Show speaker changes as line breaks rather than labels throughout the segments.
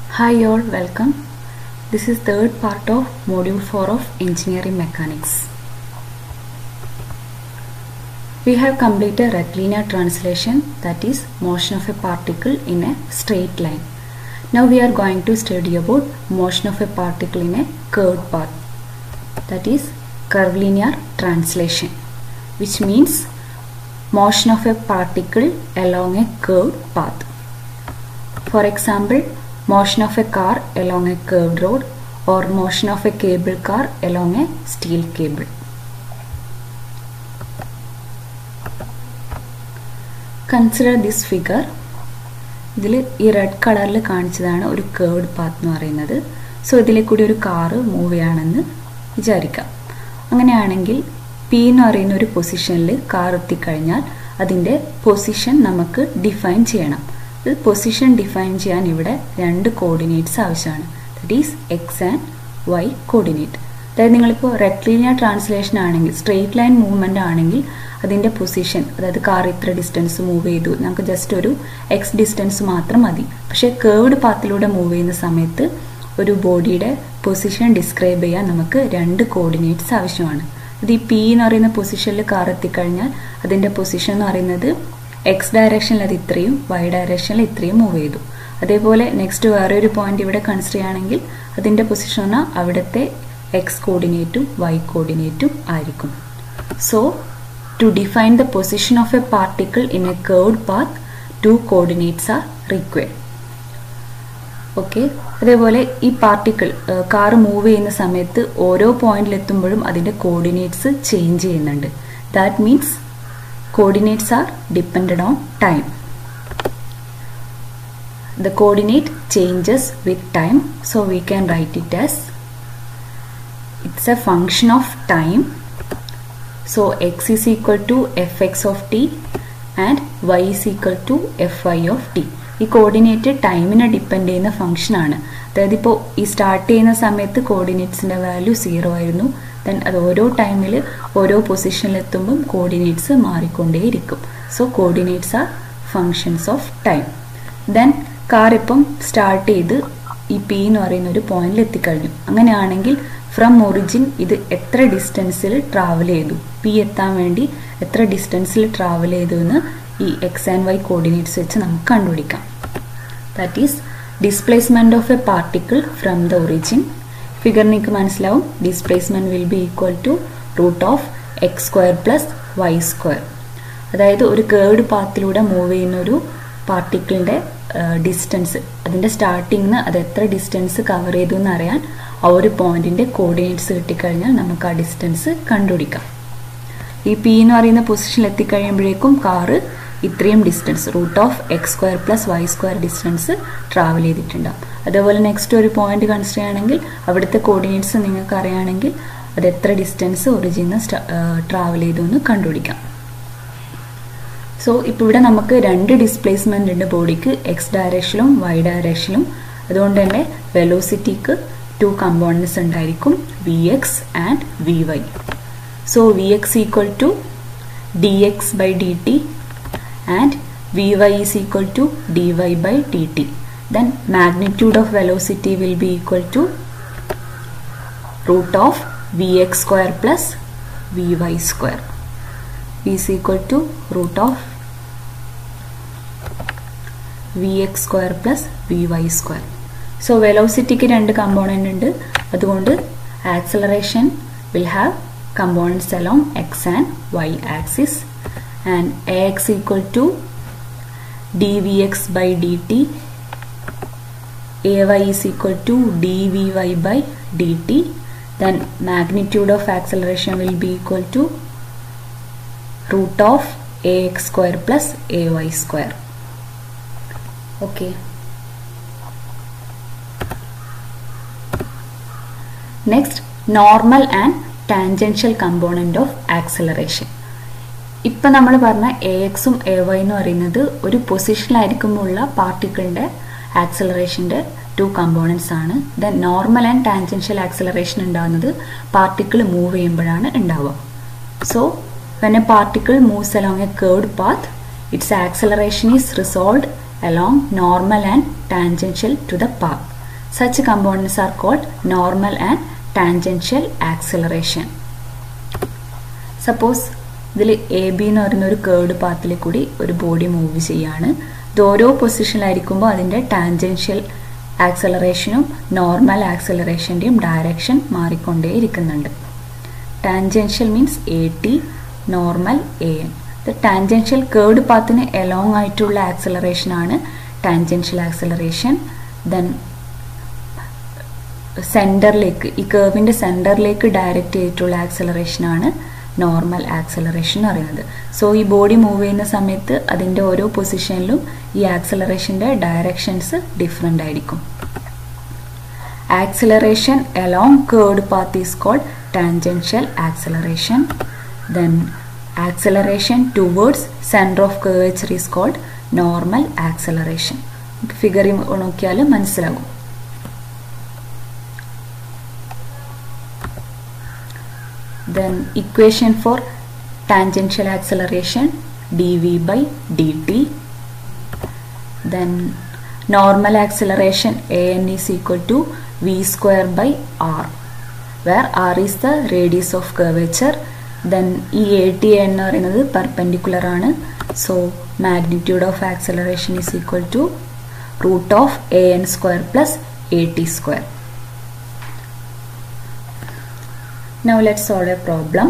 Hi all, welcome. This is third part of module 4 of engineering mechanics. We have completed rectilinear translation that is motion of a particle in a straight line. Now we are going to study about motion of a particle in a curved path that is curvilinear translation which means motion of a particle along a curved path. For example, motion of a car along a curved road or motion of a cable car along a steel cable. Consider this figure ഇതിൽ ഈ red കളറിൽ കാണിച്ചതാണ് ഒരു curd path എന്ന് പറയുന്നത് so ഇതിലെ കൂടി ഒരു കാറ് മൂവ് ചെയ്യുകയാണെന്ന് വിചാരിക്കാം അങ്ങനെയാണെങ്കിൽ പി എന്ന് പറയുന്ന ഒരു പൊസിഷനിൽ കാർ എത്തിക്കഴിഞ്ഞാൽ അതിൻ്റെ പൊസിഷൻ നമുക്ക് ഡിഫൈൻ ചെയ്യണം ഇത് പൊസിഷൻ ഡിഫൈൻ ചെയ്യാൻ ഇവിടെ രണ്ട് കോർഡിനേറ്റ്സ് ആവശ്യമാണ് that is X and Y coordinate അതായത് നിങ്ങളിപ്പോൾ റെക്ലീനിയർ ട്രാൻസ്ലേഷൻ ആണെങ്കിൽ സ്ട്രെയിറ്റ് ലൈൻ മൂവ്മെൻ്റ് ആണെങ്കിൽ അതിൻ്റെ പൊസിഷൻ അതായത് കാർ ഇത്ര ഡിസ്റ്റൻസ് മൂവ് ചെയ്തു നമുക്ക് ജസ്റ്റ് ഒരു എക്സ് ഡിസ്റ്റൻസ് മാത്രം മതി പക്ഷേ കേർവ്ഡ് പാത്തിലൂടെ മൂവ് ചെയ്യുന്ന സമയത്ത് ഒരു ബോഡിയുടെ പൊസിഷൻ ഡിസ്ക്രൈബ് ചെയ്യാൻ നമുക്ക് രണ്ട് കോർഡിനേറ്റ്സ് ആവശ്യമാണ് അത് ഈ പി എന്ന് പറയുന്ന പൊസിഷനിൽ കാർ എത്തിക്കഴിഞ്ഞാൽ അതിൻ്റെ പൊസിഷൻ എന്ന് പറയുന്നത് എക്സ് ഡയറക്ഷനിൽ അത് ഇത്രയും വൈ ഡയറക്ഷനിൽ ഇത്രയും മൂവ് ചെയ്തു അതേപോലെ നെക്സ്റ്റ് വേറെ ഒരു പോയിന്റ് ഇവിടെ കൺസിഡർ ചെയ്യുകയാണെങ്കിൽ അതിൻ്റെ പൊസിഷൻ പറഞ്ഞാൽ അവിടുത്തെ എക്സ് കോർഡിനേറ്റും വൈ കോർഡിനേറ്റും ആയിരിക്കും so to define the position of a particle in a curved path two coordinates are required okay അതേപോലെ ഈ പാർട്ടിക്കിൾ കാർ മൂവ് ചെയ്യുന്ന സമയത്ത് ഓരോ പോയിന്റിൽ എത്തുമ്പോഴും അതിൻ്റെ കോർഡിനേറ്റ്സ് ചേഞ്ച് ചെയ്യുന്നുണ്ട് that means coordinates are dependent on time. The coordinate changes with time so we can write it as it's a function of time so x is equal to fx of t and y is equal to fy of t ഈ coordinate ടൈമിനെ depend ചെയ്യുന്ന function ആണ് അതായത് ഇപ്പോൾ ഈ start ചെയ്യുന്ന സമയത്ത് കോർഡിനേറ്റ്സിൻ്റെ വാല്യൂ സീറോ ആയിരുന്നു ദെൻ അത് ഓരോ ടൈമിൽ ഓരോ പൊസിഷനിൽ എത്തുമ്പം കോർഡിനേറ്റ്സ് മാറിക്കൊണ്ടേയിരിക്കും so coordinates are functions of time then car ഇപ്പം സ്റ്റാർട്ട് ചെയ്ത് ഈ പി എന്ന് പറയുന്ന ഒരു പോയിന്റിൽ എത്തിക്കഴിഞ്ഞു അങ്ങനെയാണെങ്കിൽ ഫ്രം ഒറിജിൻ ഇത് എത്ര ഡിസ്റ്റൻസിൽ ട്രാവൽ ചെയ്തു പി എത്താൻ വേണ്ടി എത്ര ഡിസ്റ്റൻസിൽ ട്രാവൽ ചെയ്തു എന്ന് ഈ എക്സ് ആൻഡ് വൈ കോർഡിനേറ്റ്സ് വെച്ച് നമുക്ക് കണ്ടുപിടിക്കാം that is displacement of a particle from the origin figure നിങ്ങൾക്ക് മനസ്സിലാവും displacement will be equal to root of X square plus Y square അതായത് ഒരു കേർഡ് പാത്തിലൂടെ മൂവ് ചെയ്യുന്ന ഒരു പാർട്ടിക്കിളിൻ്റെ ഡിസ്റ്റൻസ് അതിൻ്റെ സ്റ്റാർട്ടിങ്ങിന് അത് എത്ര ഡിസ്റ്റൻസ് കവർ ചെയ്തു എന്ന് അറിയാൻ ആ ഒരു പോയിന്റിൻ്റെ കോർഡിനേറ്റ്സ് കിട്ടിക്കഴിഞ്ഞാൽ നമുക്ക് ആ ഡിസ്റ്റൻസ് കണ്ടുപിടിക്കാം ഈ പി എന്ന് പറയുന്ന പൊസിഷനിൽ എത്തിക്കഴിയുമ്പോഴേക്കും കാറ് ഇത്രയും distance root of X square plus Y square distance travel ചെയ്തിട്ടുണ്ടാവും അതേപോലെ നെക്സ്റ്റ് ഒരു പോയിന്റ് കൺസിഡർ ചെയ്യുകയാണെങ്കിൽ അവിടുത്തെ കോർഡിനേറ്റ്സ് നിങ്ങൾക്ക് അറിയുകയാണെങ്കിൽ അത് എത്ര ഡിസ്റ്റൻസ് ഒറിജിന്ന് ട്രാവൽ ചെയ്തു എന്ന് കണ്ടുപിടിക്കാം സോ ഇപ്പോൾ ഇവിടെ നമുക്ക് രണ്ട് ഡിസ്പ്ലേസ്മെന്റ് ഉണ്ട് ബോഡിക്ക് എക്സ് ഡയറക്ഷനിലും വൈ ഡയറക്ഷനിലും അതുകൊണ്ട് തന്നെ വെലോസിറ്റിക്ക് ടു കമ്പോണൻസ് ഉണ്ടായിരിക്കും V X and V Y so V X equal to D X by D T and Vy is equal to dy by dt. Then magnitude of velocity will be equal to root of Vx square plus Vy square. V is equal to root of Vx square plus Vy square. So velocityക്ക് രണ്ട് component ഉണ്ട് അതുകൊണ്ട് acceleration will have components along x and y axis and ax equal to dvx by dt ay is equal to dvy by dt then magnitude of acceleration will be equal to root of ax square plus ay square okay next normal and tangential component of acceleration ഇപ്പം നമ്മൾ പറഞ്ഞ A എക്സും A Y എന്ന് പറയുന്നത് ഒരു പൊസിഷനിലായിരിക്കുമ്പോഴുള്ള പാർട്ടിക്കിളിൻ്റെ ആക്സലറേഷൻ്റെ ടു കമ്പോണൻസ് ആണ് then normal and tangential acceleration ഉണ്ടാകുന്നത് പാർട്ടിക്കിൾ മൂവ് ചെയ്യുമ്പോഴാണ് ഉണ്ടാവുക so when a particle moves along a curved path its acceleration is resolve along normal and tangential to the path such components are called normal and tangential acceleration suppose ഇതിൽ A B എന്ന് പറയുന്ന ഒരു curd പാത്തിൽ കൂടി ഒരു body move ചെയ്യാണ് ഇത് ഓരോ പൊസിഷനിലായിരിക്കുമ്പോൾ അതിൻ്റെ ടാൻജൻഷ്യൽ ആക്സലറേഷനും നോർമൽ ആക്സലറേഷൻ്റെയും ഡയറക്ഷൻ മാറിക്കൊണ്ടേ ഇരിക്കുന്നുണ്ട് tangential means A T normal A N tangential curved പാത്തിന് എലോങ് ആയിട്ടുള്ള ആക്സലറേഷൻ ആണ് ടാൻജൻഷ്യൽ ആക്സലറേഷൻ ദെൻ സെൻറ്ററിലേക്ക് ഈ കേർവിൻ്റെ സെൻറ്ററിലേക്ക് ഡയറക്റ്റ് ചെയ്തിട്ടുള്ള ആക്സലറേഷൻ ആണ് നോർമൽ ആക്സലറേഷൻ എന്ന് പറയുന്നത് സോ ഈ ബോഡി മൂവ് ചെയ്യുന്ന സമയത്ത് അതിൻ്റെ ഓരോ പൊസിഷനിലും ഈ ആക്സലറേഷൻ്റെ ഡയറക്ഷൻസ് ഡിഫറെൻ്റ് ആയിരിക്കും acceleration along curved path is called tangential acceleration then acceleration towards centre of curvature is called normal acceleration ഫിഗറിൽ നോക്കിയാൽ മനസ്സിലാകും then equation for tangential acceleration dv by dt then normal acceleration an is equal to v square by r where r is the radius of curvature then ഈ A T എന്ന് പറയുന്നത് perpendicular ആണ് so magnitude of acceleration is equal to root of A N square plus A T square now let's solve a problem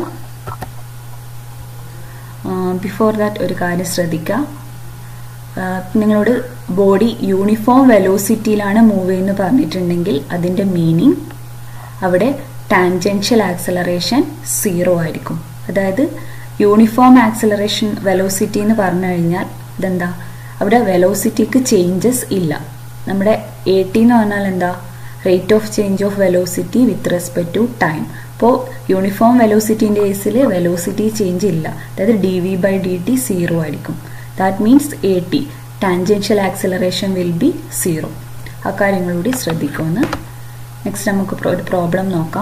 before that ഒരു കാര്യം ശ്രദ്ധിക്കുക നിങ്ങളോട് body uniform വെലോസിറ്റിയിലാണ് move ചെയ്യുന്നു പറഞ്ഞിട്ടുണ്ടെങ്കിൽ അതിൻ്റെ മീനിങ് അവിടെ ടാൻജൻഷ്യൽ ആക്സലറേഷൻ സീറോ ആയിരിക്കും അതായത് യൂണിഫോം ആക്സലറേഷൻ വെലോസിറ്റി എന്ന് പറഞ്ഞു കഴിഞ്ഞാൽ ഇതെന്താ അവിടെ വെലോസിറ്റിക്ക് ചേഞ്ചസ് ഇല്ല നമ്മുടെ എ ടി എന്ന് പറഞ്ഞാൽ എന്താ rate of change of velocity with respect to time അപ്പോൾ യൂണിഫോം വെലോസിറ്റിൻ്റെ കേസിൽ വെലോസിറ്റി ചേഞ്ച് ഇല്ല അതായത് D V by D T zero ആയിരിക്കും that means A T tangential acceleration will be zero ആ കാര്യങ്ങൾ കൂടി ശ്രദ്ധിക്കുമെന്ന് നെക്സ്റ്റ് നമുക്ക് ഒരു പ്രോബ്ലം നോക്കാം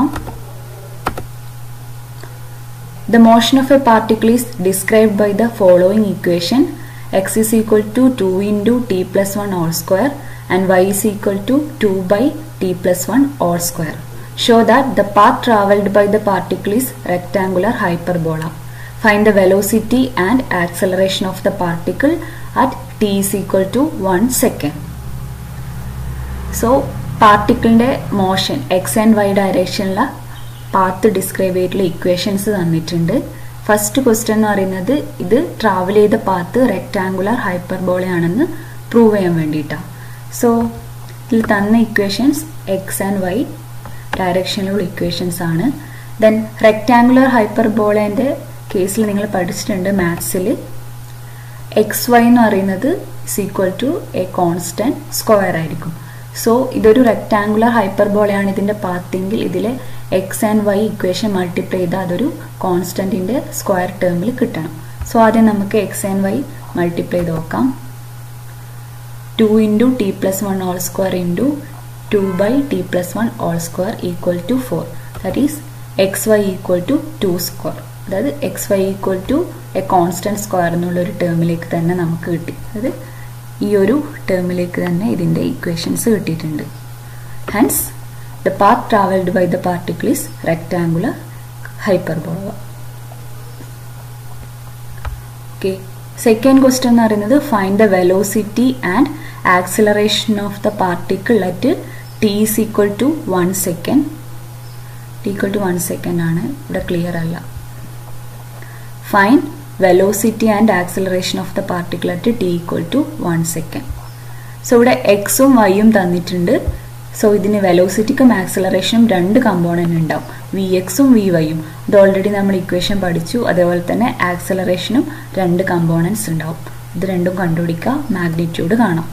The motion of a particle is described by the following equation x is equal to 2 into t plus 1 all square and y is equal to 2 by t plus 1 all square. Show that the path travelled by the particle is rectangular hyperbola. Find the velocity and acceleration of the particle at t is equal to 1 second. So പാർട്ടിക്കിളിൻ്റെ motion X and Y ഡയറക്ഷനിലുള്ള path describe ചെയ്തിട്ടുള്ള equations തന്നിട്ടുണ്ട് first question എന്ന് പറയുന്നത് ഇത് travel ചെയ്ത path rectangular ഹൈപ്പർബോളയാണെന്ന് prove ചെയ്യാൻ വേണ്ടിയിട്ടാണ് സോ ഇതിൽ തന്ന ഇക്വേഷൻസ് എക്സ് ആൻഡ് വൈ ഡയറക്ഷനിലുള്ള ഇക്വേഷൻസ് ആണ് ദെൻ റെക്ടാങ്കുലർ ഹൈപ്പർബോളേൻ്റെ കേസിൽ നിങ്ങൾ പഠിച്ചിട്ടുണ്ട് മാത്സിൽ എക്സ് വൈ എന്ന് പറയുന്നത് is equal to a constant square ആയിരിക്കും സോ ഇതൊരു റെക്ടാങ്കുലർ ഹൈപ്പർബോളയാണ് ഇതിൻ്റെ പാത്തെങ്കിൽ ഇതിലെ X and Y equation multiply ചെയ്താൽ അതൊരു കോൺസ്റ്റൻറ്റിൻ്റെ സ്ക്വയർ ടേമിൽ കിട്ടണം സോ ആദ്യം നമുക്ക് എക്സ് ആൻഡ് വൈ മൾട്ടിപ്ലൈ ചെയ്ത് നോക്കാം two into T plus one all square into two by T plus one all square equal to four that is X Y equal to two square അതായത് X Y equal to a constant square എന്നുള്ള ഒരു ടേമിലേക്ക് തന്നെ നമുക്ക് കിട്ടി അതായത് ഈ ഒരു ടേമിലേക്ക് തന്നെ ഇതിൻ്റെ ഇക്വേഷൻസ് കിട്ടിയിട്ടുണ്ട് hence the path travelled by the particle is rectangular hyperbola okay second question എന്ന് പറയുന്നത് find the velocity and acceleration of the particle at T is equal to one second T equal to one second ആണ് ഇവിടെ clear അല്ല fine velocity and acceleration of the particle at T equal to one second so ഇവിടെ എക്സും വൈയും തന്നിട്ടുണ്ട് so ഇതിന് വെലോസിറ്റിക്കും ആക്സിലറേഷനും രണ്ട് component ഉണ്ടാവും V എക്സും വി വൈയും ഇത് ഓൾറെഡി നമ്മൾ ഇക്വേഷൻ പഠിച്ചു അതേപോലെ തന്നെ ആക്സിലറേഷനും രണ്ട് കമ്പോണൻസ് ഉണ്ടാവും ഇത് രണ്ടും കണ്ടുപിടിക്കുക മാഗ്നിറ്റ്യൂഡ് കാണാം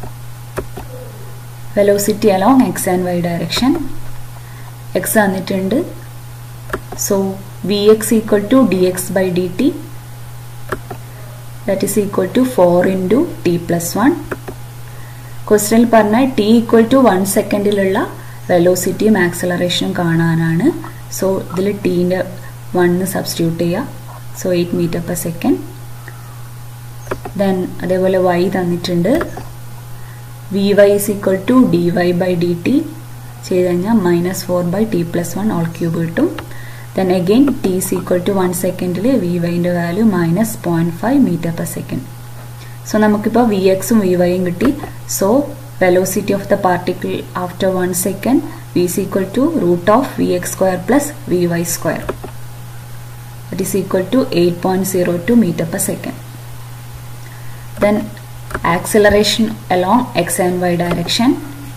velocity along x and y direction x തന്നിട്ടുണ്ട് so V X equal to D X by D t that is equal to four into T plus one ക്വസ്റ്റനിൽ പറഞ്ഞാൽ ടി ഈക്വൽ ടു വൺ സെക്കൻഡിലുള്ള വെലോസിറ്റിയും ആക്സലറേഷനും കാണാനാണ് സോ ഇതിൽ ടീൻ്റെ വണ്ണ് സബ്സ്റ്റിറ്റ്യൂട്ട് ചെയ്യുക so eight metre per second then അതേപോലെ വൈ തന്നിട്ടുണ്ട് v y is equal to d y by D t ചെയ്ത് കഴിഞ്ഞാൽ minus four by T plus one whole cube കിട്ടും then again t is equal to one സെക്കൻഡിൽ v വൈൻ്റെ value minus point five metre per second so നമുക്കിപ്പോൾ v എക്സും v വൈയും കിട്ടി so velocity of the particle after one second v is equal to root of vx square plus vy square that is equal to 8.02 meter per second then acceleration along x and y direction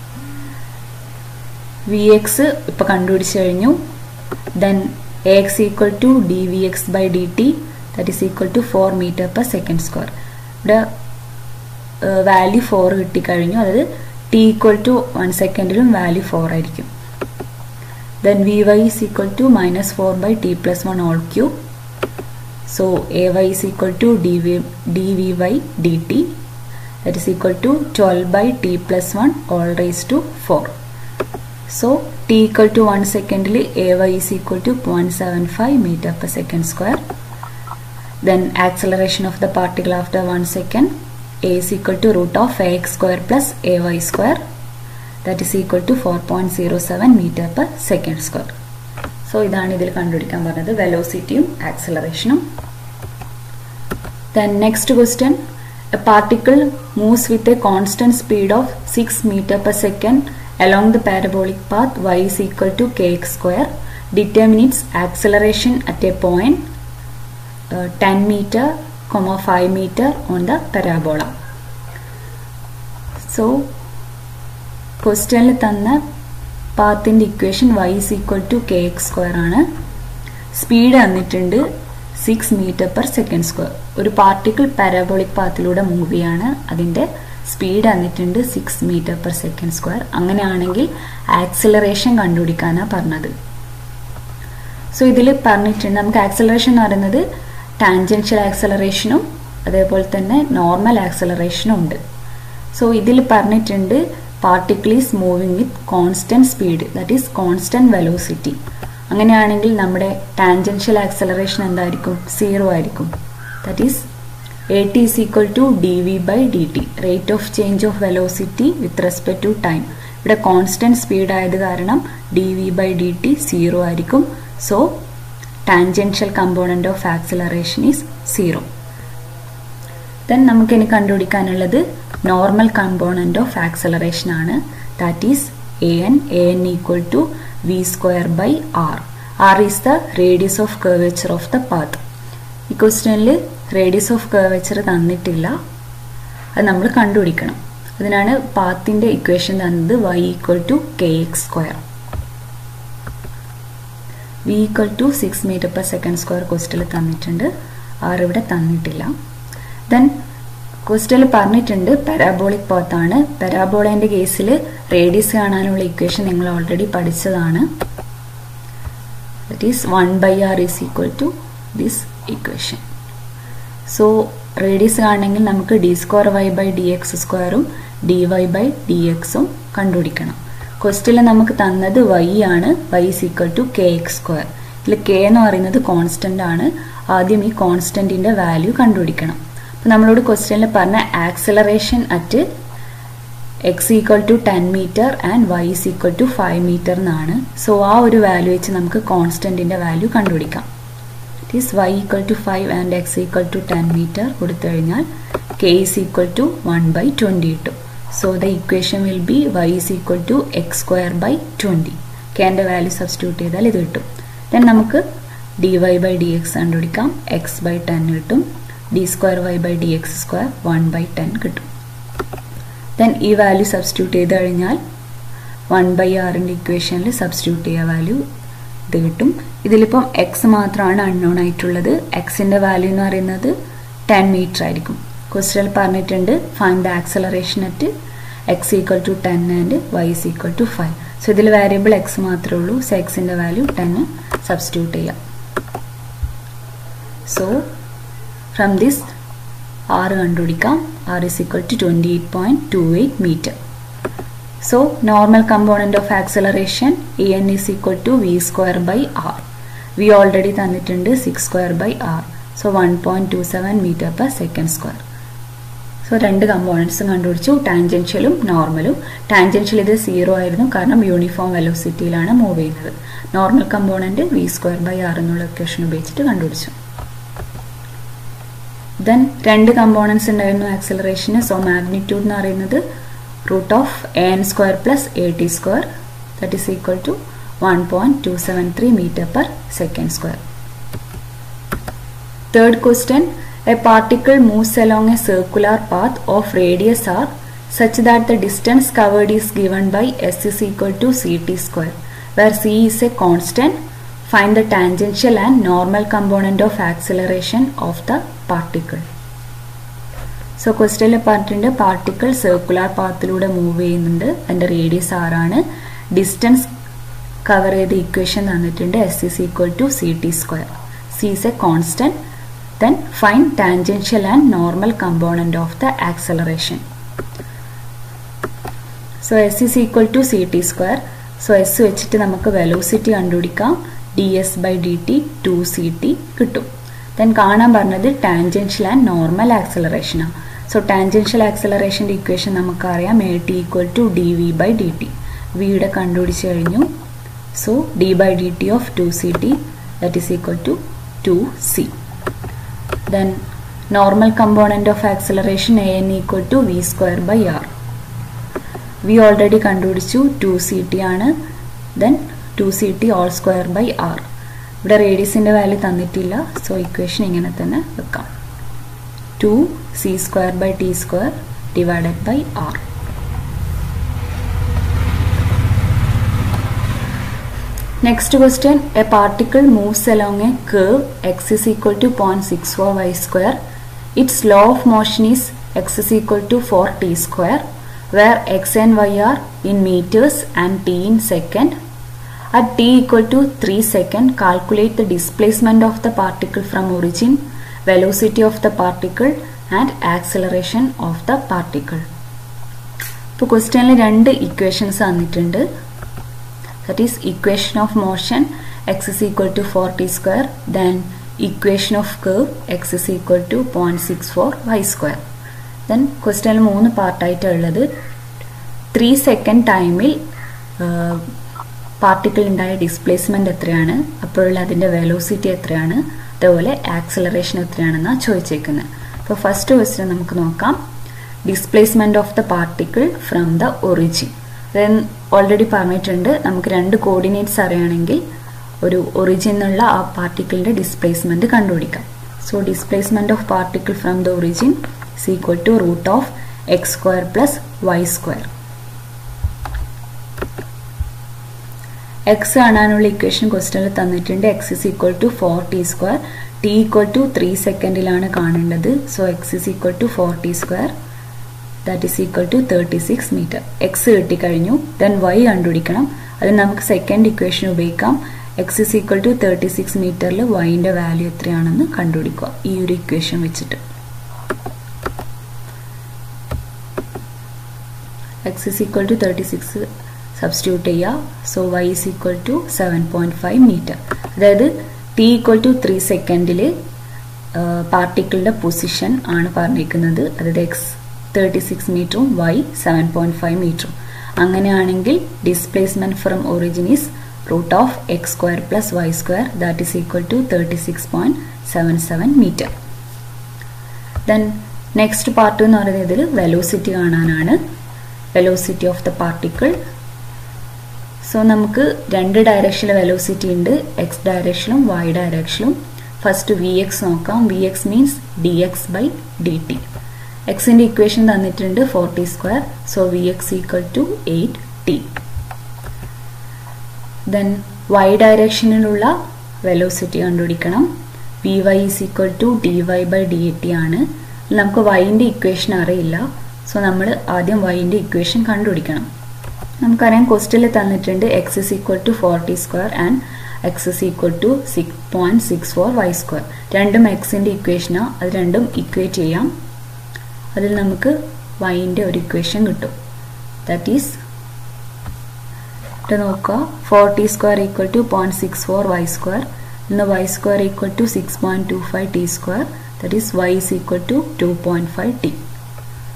vx ഇപ്പോൾ കണ്ടുപിടിച്ച് കഴിഞ്ഞു then ax equal to dvx by dt that is equal to 4 meter per second square ഇവിടെ value four കിട്ടിക്കഴിഞ്ഞു അതായത് t equal to one സെക്കൻഡിലും value four ആയിരിക്കും then v y is equal to minus four by T plus one whole cube so a y is equal to d v d v y d t that is equal to twelve by T plus one whole raise to four so t equal to one സെക്കൻഡിൽ a y is equal to point seven five metre per second square then acceleration of the particle after 1 second a is equal to root of ax square plus ay square that is equal to 4.07 meter per second square so ഇതാണ് ഇതിൽ കണ്ടുപിടിക്കാൻ പറഞ്ഞത് വെലോസിറ്റിയും ആക്സലറേഷനും then next question a particle moves with a constant speed of six metre per second along the parabolic path y is equal to kx square determine its acceleration at a point uh, 10 meter comma 5 meter on the parabola so ക്വസ്റ്റ്യനിൽ തന്ന പാത്തിൻ്റെ equation y is equal to k x square ആണ് speed തന്നിട്ടുണ്ട് six metre per second square ഒരു particle parabolic പാത്തിലൂടെ move ചെയ്യാണ് അതിൻ്റെ speed തന്നിട്ടുണ്ട് six metre per second square അങ്ങനെയാണെങ്കിൽ ആക്സിലറേഷൻ കണ്ടുപിടിക്കാനാണ് പറഞ്ഞത് സോ ഇതിൽ പറഞ്ഞിട്ടുണ്ട് നമുക്ക് ആക്സിലറേഷൻ എന്ന് പറയുന്നത് ടാൻജൻഷ്യൽ ആക്സലറേഷനും അതേപോലെ തന്നെ നോർമൽ ആക്സലറേഷനും ഉണ്ട് സോ ഇതിൽ പറഞ്ഞിട്ടുണ്ട് particle is moving with constant speed that is constant velocity അങ്ങനെയാണെങ്കിൽ നമ്മുടെ ടാൻജൻഷ്യൽ ആക്സലറേഷൻ എന്തായിരിക്കും സീറോ ആയിരിക്കും that is a t is equal to d V by D t rate of change of velocity with respect to time ഇവിടെ constant speed ആയത് കാരണം d V by D T zero ആയിരിക്കും so tangential component of acceleration is zero then നമുക്കിനി കണ്ടുപിടിക്കാനുള്ളത് normal component of acceleration ആണ് that is a n a n equal to v square by r r is the radius of curvature of the path ഈ ക്വസ്റ്റ്യനിൽ radius of curvature തന്നിട്ടില്ല അത് നമ്മൾ കണ്ടുപിടിക്കണം അതിനാണ് പാത്തിന്റെ ഇക്വേഷൻ തന്നത് y equal to k x square v equal to six metre per second square ക്വസ്റ്റിൽ തന്നിട്ടുണ്ട് ആർ ഇവിടെ തന്നിട്ടില്ല ദെൻ ക്വസ്റ്റിൽ പറഞ്ഞിട്ടുണ്ട് പാരാബോളിക് പാത്താണ് പാരാബോളേൻ്റെ കേസിൽ റേഡിയസ് കാണാനുള്ള ഇക്വേഷൻ നിങ്ങൾ ഓൾറെഡി പഠിച്ചതാണ് that is one by r is equal to this equation so radius കാണണമെങ്കിൽ നമുക്ക് d square y by d x സ്ക്വയറും ഡി വൈ ബൈ ഡി എക്സും കണ്ടുപിടിക്കണം ക്വസ്റ്റിൽ നമുക്ക് തന്നത് വൈ ആണ് y is equal to k x square ഇതിൽ കെ എന്ന് പറയുന്നത് കോൺസ്റ്റന്റ് ആണ് ആദ്യം ഈ കോൺസ്റ്റന്റിന്റെ വാല്യൂ കണ്ടുപിടിക്കണം അപ്പോൾ നമ്മളോട് ക്വസ്റ്റ്യനിൽ പറഞ്ഞ acceleration at x equal to ten metre and y is equal to five metre എന്നാണ് സോ ആ ഒരു വാല്യൂ വെച്ച് നമുക്ക് കോൺസ്റ്റന്റിന്റെ വാല്യൂ കണ്ടുപിടിക്കാം it is y equal to five and x equal to ten metre കൊടുത്തു കഴിഞ്ഞാൽ k is equal to one by twenty കിട്ടും so the equation will be y is equal to x square by twenty കെൻ്റെ value substitute ചെയ്താൽ ഇത് കിട്ടും then നമുക്ക് d y by d x കണ്ടുപിടിക്കാം x by ten കിട്ടും d square y by d x square one by ten കിട്ടും then ഈ value substitute ചെയ്ത് കഴിഞ്ഞാൽ വൺ ബൈ ആറിൻ്റെ ഇക്വേഷനിൽ സബ്സ്റ്റിറ്റ്യൂട്ട് ചെയ്യുക വാല്യൂ ഇത് കിട്ടും ഇതിലിപ്പം എക്സ് മാത്രമാണ് അൺനോൺ ആയിട്ടുള്ളത് എക്സിൻ്റെ വാല്യൂ എന്ന് പറയുന്നത് ടെൻ മീറ്റർ ആയിരിക്കും ക്വസ്റ്റൽ പറഞ്ഞിട്ടുണ്ട് find the acceleration at x equal to ten and y is equal to five so ഇതിൽ വേരിയബിൾ എക്സ് മാത്രമേ ഉള്ളൂ സോ എക്സിൻ്റെ വാല്യൂ ടെന്ന് സബ്സ്റ്റിറ്റ്യൂട്ട് ചെയ്യാം സോ ഫ്രം ദിസ് ആറ് കണ്ടുപിടിക്കാം r is equal to twenty eight point two eight metre so normal component of acceleration a n is equal to v square by r v already തന്നിട്ടുണ്ട് six square by r so one point to seven metre per second square so so രണ്ട് കമ്പോണൻസും കണ്ടുപിടിച്ചു ടാൻജൻഷ്യലും നോർമലും tangential ഇത് zero ആയിരുന്നു കാരണം uniform വെലോസിറ്റിയിലാണ് move ചെയ്യുന്നത് normal component v square by r എന്നുള്ള ഇക്വേഷൻ ഉപയോഗിച്ചിട്ട് കണ്ടുപിടിച്ചു ദെൻ രണ്ട് കമ്പോണൻസ് ഉണ്ടായിരുന്നു ആക്സിലറേഷന് സോ മാഗ്നിറ്റ്യൂഡ് എന്ന് പറയുന്നത് root of A N square plus A T square that is equal to one point two seven three metre per second square third question A particle moves along a circular path of radius r such that the distance covered is given by s is equal to ct square where c is a constant. Find the tangential and normal component of acceleration of the particle. So ക്വസ്റ്റ്യനിൽ പറഞ്ഞിട്ടുണ്ട് particle circular പാത്തിലൂടെ move ചെയ്യുന്നുണ്ട് അതിൻ്റെ radius ആറാണ് distance cover ചെയ്ത equation തന്നിട്ടുണ്ട് s is equal to c t square c is a constant then find tangential and normal component of the acceleration. So S is equal to ct square. So S വെച്ചിട്ട് നമുക്ക് velocity കണ്ടുപിടിക്കാം d s by D t two c t കിട്ടും then കാണാൻ പറഞ്ഞത് tangential and normal ആക്സലറേഷനാണ് so tangential ആക്സലറേഷൻ്റെ equation നമുക്കറിയാം a t equal to d V by D t വിയുടെ കണ്ടുപിടിച്ച് കഴിഞ്ഞു so d by D t of two c t that is equal to two c then normal component of acceleration a n equal to v square by r v already കണ്ടുപിടിച്ചു 2 c t ആണ് then two c t whole square by r ഇവിടെ റേഡിയസിൻ്റെ value തന്നിട്ടില്ല so equation ഇങ്ങനെ തന്നെ വെക്കാം two c square by t square divided by r Next question, a particle moves along a curve x is equal to 0.64 y square. Its law of motion is x is equal to 4 t square where x and y are in meters and t in second. At t equal to 3 second, calculate the displacement of the particle from origin, velocity of the particle and acceleration of the particle. ഇപ്പോൾ ക്വസ്റ്റ്യനിൽ രണ്ട് equations തന്നിട്ടുണ്ട് that is equation of motion x is equal to 4t square then equation of curve x is equal to 0.64 y square then ക്വസ്റ്റ്യനിൽ മൂന്ന് പാർട്ടായിട്ട് ഉള്ളത് three second ടൈമിൽ particle ഉണ്ടായ ഡിസ്പ്ലേസ്മെന്റ് എത്രയാണ് അപ്പോഴുള്ള അതിൻ്റെ വെലോസിറ്റി എത്രയാണ് അതേപോലെ ആക്സലറേഷൻ എത്രയാണെന്നാണ് ചോദിച്ചേക്കുന്നത് അപ്പോൾ ഫസ്റ്റ് ക്വസ്റ്റ്യൻ നമുക്ക് നോക്കാം displacement of the particle from the origin then already പറഞ്ഞിട്ടുണ്ട് നമുക്ക് രണ്ട് കോർഡിനേറ്റ്സ് അറിയണമെങ്കിൽ ഒരു ഒറിജിൻ എന്നുള്ള ആ പാർട്ടിക്കിളിന്റെ ഡിസ്പ്ലേസ്മെന്റ് കണ്ടുപിടിക്കാം so displacement of particle from the origin is equal to root of X square plus Y square x കാണാനുള്ള ഇക്വേഷൻ ക്വസ്റ്റനിൽ തന്നിട്ടുണ്ട് x is equal to four t square t equal to three സെക്കൻഡിലാണ് കാണേണ്ടത് so x is equal to four t square that is equal to thirty six metre x കിട്ടിക്കഴിഞ്ഞു then y കണ്ടുപിടിക്കണം അത് നമുക്ക് second equation ഉപയോഗിക്കാം x is equal to thirty six മീറ്ററിൽ വൈൻ്റെ value എത്രയാണെന്ന് കണ്ടുപിടിക്കുക ഈ ഒരു ഇക്വേഷൻ വെച്ചിട്ട് x is equal to thirty six substitute ചെയ്യുക so y is equal to seven point five metre അതായത് ടി ഈക്വൽ ടു ത്രീ സെക്കൻഡിൽ പാർട്ടിക്കിളുടെ പൊസിഷൻ ആണ് പറഞ്ഞിരിക്കുന്നത് അതായത് എക്സ് തേർട്ടി സിക്സ് മീറ്ററും വൈ സെവൻ പോയിന്റ് ഫൈവ് മീറ്ററും അങ്ങനെയാണെങ്കിൽ displacement from origin is root of X square plus Y square that is equal to thirty six point seven seven metre then next part എന്ന് പറയുന്നത് ഇതിൽ velocity കാണാനാണ് velocity of the particle so നമുക്ക് രണ്ട് ഡയറക്ഷനിൽ velocity ഉണ്ട് x ഡയറക്ഷനും y ഡയറക്ഷനും ഫസ്റ്റ് വി എക്സ് നോക്കാം v x means d X by D t എക്സിന്റെ ഇക്വേഷൻ തന്നിട്ടുണ്ട് forty square so V X equal to eight t then y ഡയറക്ഷനിലുള്ള വെലോസിറ്റി കണ്ടുപിടിക്കണം V y is equal to d y by D t ആണ് നമുക്ക് വൈൻ്റെ equation അറിയില്ല so നമ്മൾ ആദ്യം വൈൻ്റെ equation കണ്ടുപിടിക്കണം നമുക്കറിയാം ക്വസ്റ്റിൽ തന്നിട്ടുണ്ട് x is equal to forty square and x is equal to six point six four y square രണ്ടും എക്സിൻ്റെ ഇക്വേഷനാണ് അത് രണ്ടും ഇക്വേറ്റ് ചെയ്യാം അതിൽ നമുക്ക് വൈൻ്റെ ഒരു ഇക്വേഷൻ കിട്ടും ദാറ്റ് ഈസ് നോക്കുക forty square equal to point six four y square ഇന്ന് y square equal to six point two five t square that is y is equal to two point five t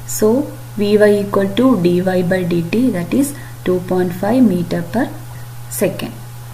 So Vy equal to dy by dt that is 2.5 meter per second.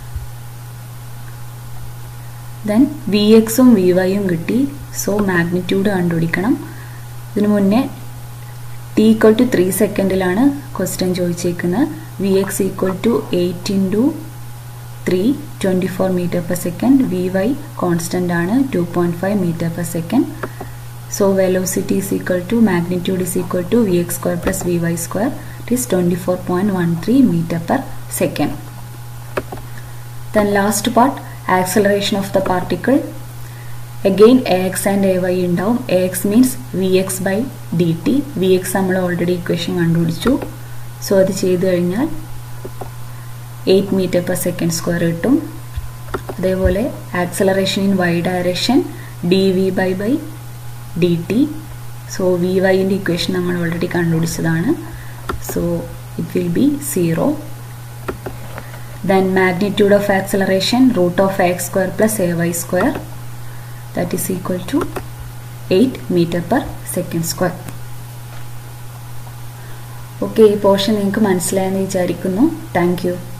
Then v എക്സും v വൈയും കിട്ടി so magnitude കണ്ടുപിടിക്കണം ഇതിനു മുന്നേ t equal to three സെക്കൻഡിലാണ് question ചോദിച്ചേക്കുന്നത് v X equal to eight into three twenty four metre per second v y constant ആണ് two point five metre per second so velocity is equal to magnitude is equal to v x square plus v y square it is twenty four point one three metre per second then last part acceleration of the particle again A X and A Y ഉണ്ടാവും A X means V X by D T V X നമ്മൾ already equation കണ്ടുപിടിച്ചു so അത് ചെയ്ത് കഴിഞ്ഞാൽ eight metre per second square കിട്ടും അതേപോലെ acceleration in Y direction D V by by D T so V വൈൻ്റെ equation നമ്മൾ already കണ്ടുപിടിച്ചതാണ് so it will be zero then magnitude of acceleration root of x square plus ay square that is equal to 8 meter per second square okay ഈ portion നിങ്ങൾക്ക് മനസ്സിലായെന്ന് വിചാരിക്കുന്നു thank you